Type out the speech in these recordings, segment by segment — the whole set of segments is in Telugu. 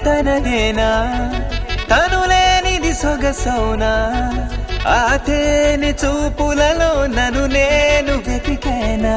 తనదేనా తను లేనిది సొగసౌనా ఆ తేనె చూపులలో నన్ను నేను వెతికానా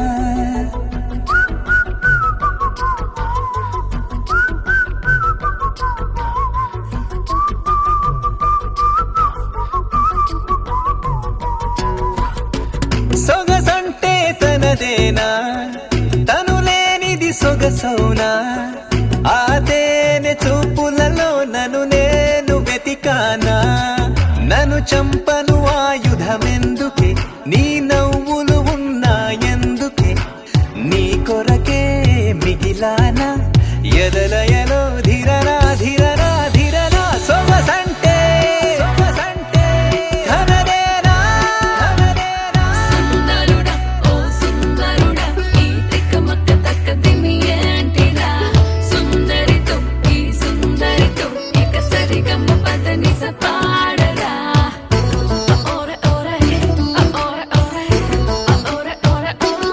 సొగసంటే తనదేనా తను లేనిది సొగసౌనా ఆ తేనె చూపులలో నన్ను నేను వెతికానా నన్ను చంపను ఆయుధమెందుకే నీ నవ్వులు ఉన్నాయందుకే నీ కొరకే మిగిలానా ఎదలయలో ధిరరా ధిరరా ధిరరా సొగసంటే సొగసంటే ధనదేనా ధనదేనా సుందరుడా ఓ సుందరుడా ఈ తిక్కమక్క తక్కదిమి ఏంటిరా సుందరితో ఈ సుందరితో ఇక సరిగమ్మ పదని సపాడరా ఓరే ఓరే ఓరే ఓరే ఓరే ఓరే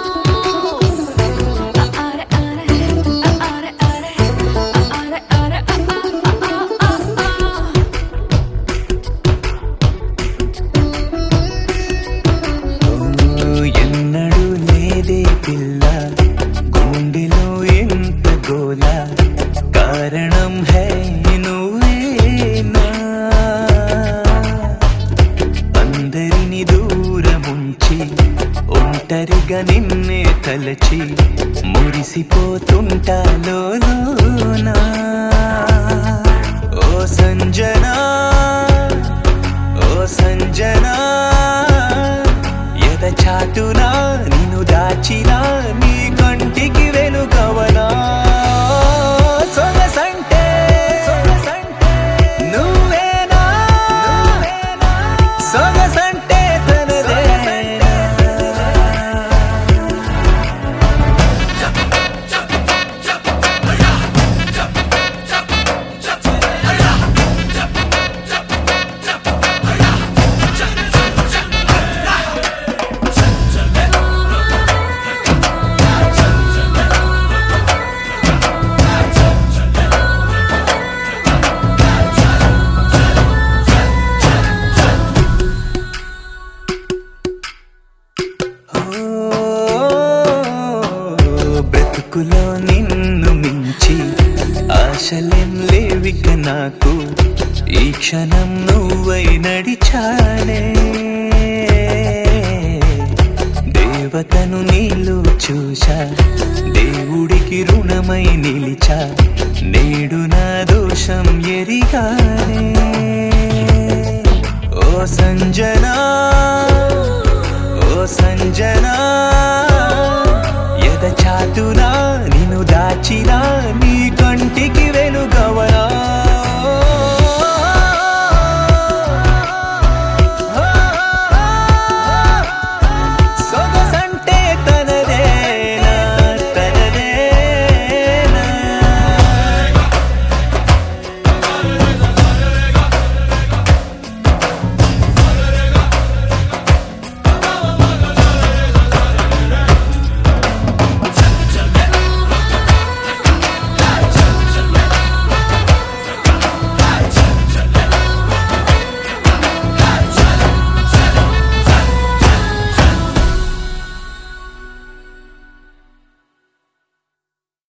ఆరే ఆరే ఆరే ఆరే ఆరే ఆరే ఓ, ఎన్నడూ లేదే పిల్ల గుండెలో ఎంత గోల కారణం హై నువ్వేనా అందరిని దూరముంచి ఒంటరిగా నిన్నే తలచి మురిసిపోతుంటాలోనా ఓ సంజనా ఓ సంజనా ఎద చాటునా నిన్ను దాచినా నీ కంటికి వెలుగవనా సొగసంటే నువ్వేనా సొగసంటే తనదేనా ఓ, బ్రతుకులో నిన్ను మించి ఆశలేం లేవిక నాకు ఈ క్షణం నువ్వై నడిచానే దేవతను నీళ్ళు చూశా దేవుడికి రుణమై నిలిచా నేడు నా దోషం ఎరిగానే ఓ సంజనా ఓ సంజనా ఎద చాటునా నిన్ను దాచినా నీ కంటికి వెలుగవనా